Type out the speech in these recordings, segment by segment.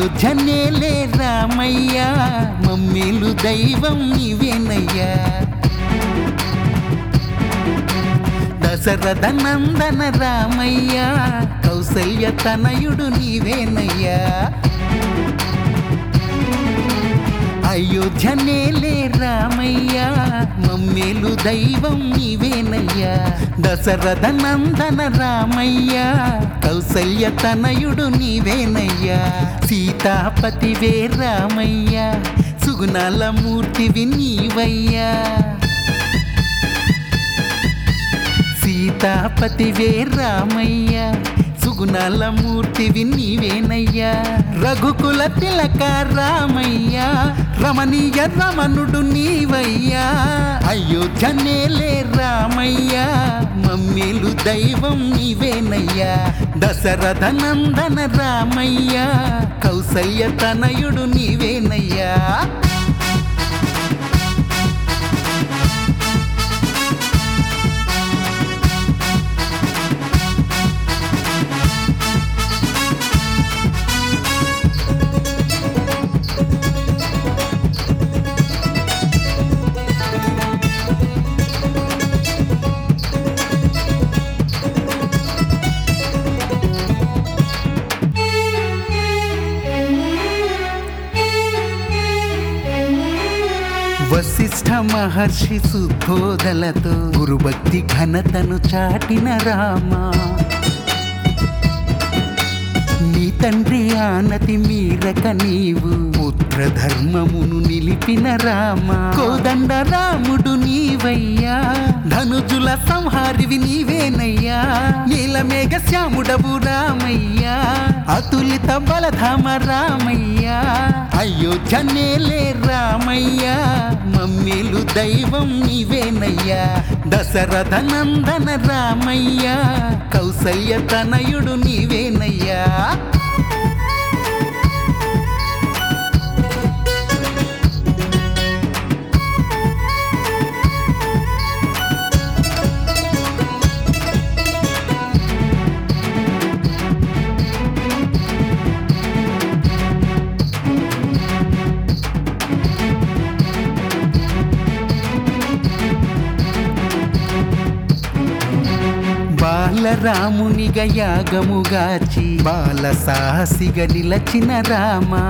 అయోధ్యనేలే రామయ్య మమ్మేలు దైవం నీవేనయ్యా దశరథ నందన రామయ్య కౌసల్య తనయుడు నీవేనయ్యా అయోధ్యనేలే రామయ్య మమ్మేలు దైవం నీవేనయ్యా దశరథ నందన రామయ్య కౌసల్య తనయుడు నీవేనయ్యా సీతాపతివే రామయ్య సుగుణాల మూర్తివి నీవయ్యా సీతాపతివే రామయ్య సుగుణాల మూర్తివి నీవేనయ్యా రఘుకుల తిలక రామయ్య రమణీయ రమణుడు నీవయ్యా అయోధ్యనేలే రామయ్య మమ్మేలు దైవం నీవేనయ్యా దశరథ నందన రామయ్య కౌసల్య తనయుడు నీవేనయ్యా వశిష్ఠ మహర్షి సుబోధలతో గురుభక్తి ఘనతను చాటిన రామా నీ తండ్రి ఆనతి మీరక నీవు పుత్ర ధర్మమును నిలిపిన రామ కోదండ రాముడు నీవయ్యా ధనుజుల సంహారివి నీవేనయ్యా నీలమేఘ శ్యాముడవు రామయ్యా అతులిత బలధామ రామయ్యా అయోధ్యనేలే రామయ్యా మమ్మేలు దైవం నీవేనయ్యా దశరథ నందన రామయ్యా కౌసల్య తనయుడు నీవేనయ్యా బాలరామునిగా యాగముగాచి బాల సాహసిగా నిలచిన రామా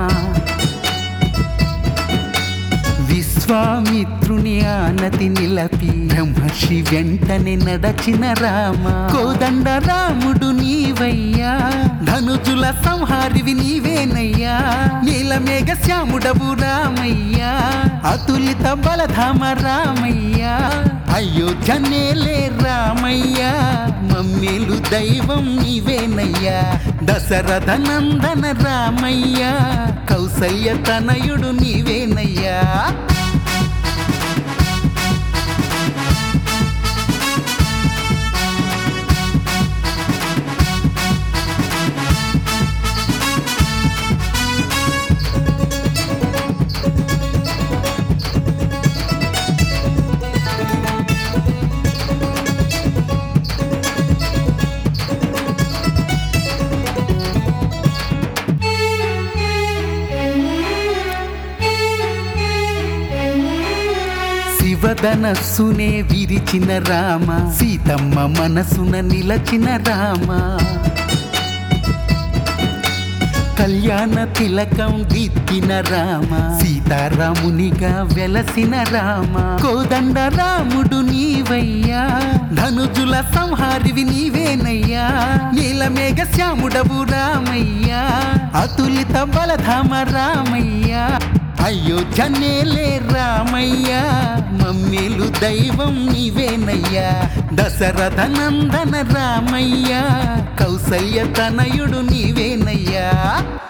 విశ్వామిత్రుని ఆనతి నిలపి బ్రహ్మర్షి వెంటనే నడచిన రామ కోదండ రాముడు నీవయ్యా ధనుజుల సంహారివి నీవేనయ్యా నీలమేఘ శ్యాముడవు రామయ్యా అతులిత బలధామ రామయ్యా అయోధ్యనేలే రామయ్యా మమ్మేలు దైవం నీవేనయ్యా దశరథ నందన రామయ్యా కౌసల్య తనయుడు నీవేనయ్యా శివధనస్సునే విరిచిన రామ సీతమ్మ మనసున నిలచిన రామ కళ్యాణ తిలకం దిద్దిన రామ సీతారామునిగా వెలసిన రామ కోదండ రాముడు నీవయ్యా ధనుజుల సంహారివి నీవేనయ్యా నీలమేఘ శ్యాముడవు రామయ్యా అతులిత బలధామ రామయ్యా అయోధ్యనేలే రామయ్యా మమ్మేలు దైవం నీవేనయ్యా దశరథ నందన రామయ్యా కౌసల్య తనయుడు నీవేనయ్యా